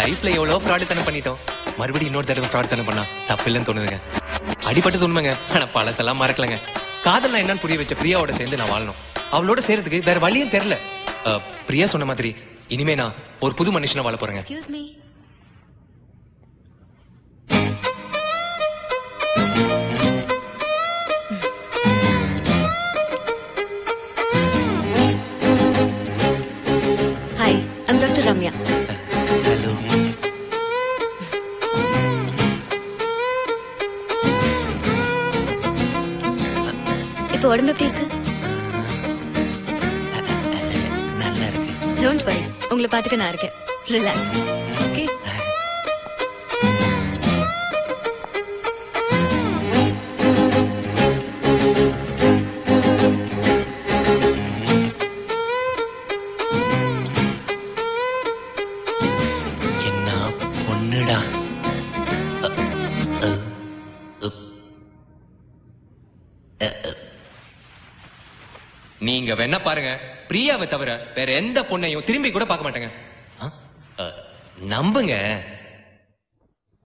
லைஃப்ல எவ்வளவு ஃப்ராடு தானே பண்ணிட்டோம் மறுபடியும் இன்னொரு தடவை ஃப்ராட் தானே பண்ணா தப்பு இல்லைன்னு தோணுதுங்க அடிபட்டது உண்மைங்க ஆனா பழசெல்லாம் மறக்கலங்க காதல்னா என்னன்னு புரிய வச்ச பிரியாவோட சேர்ந்து நான் வாழணும் அவளோட சேர்றதுக்கு வேற வழியும் தெரியல அஹ், பிரியா சொன்ன மாதிரி இனிமே நான் ஒரு புது மனுஷனா வாழ போறேங்க excuse me hi I'm doctor Ramya hello இப்போ உடம்பு எப்படி இருக்கு நல்லா இருக்கு டோன்ட் வரி உங்களை பார்த்துக்க நான் இருக்கேன் ரிலாக்ஸ் ஓகே என்ன பொண்ணுடா நீங்க வேணா பாருங்க பிரியாவை தவிர வேற எந்த பொண்ணையும் திரும்பி கூட பார்க்க மாட்டேங்க ஆ? அ, நம்புங்க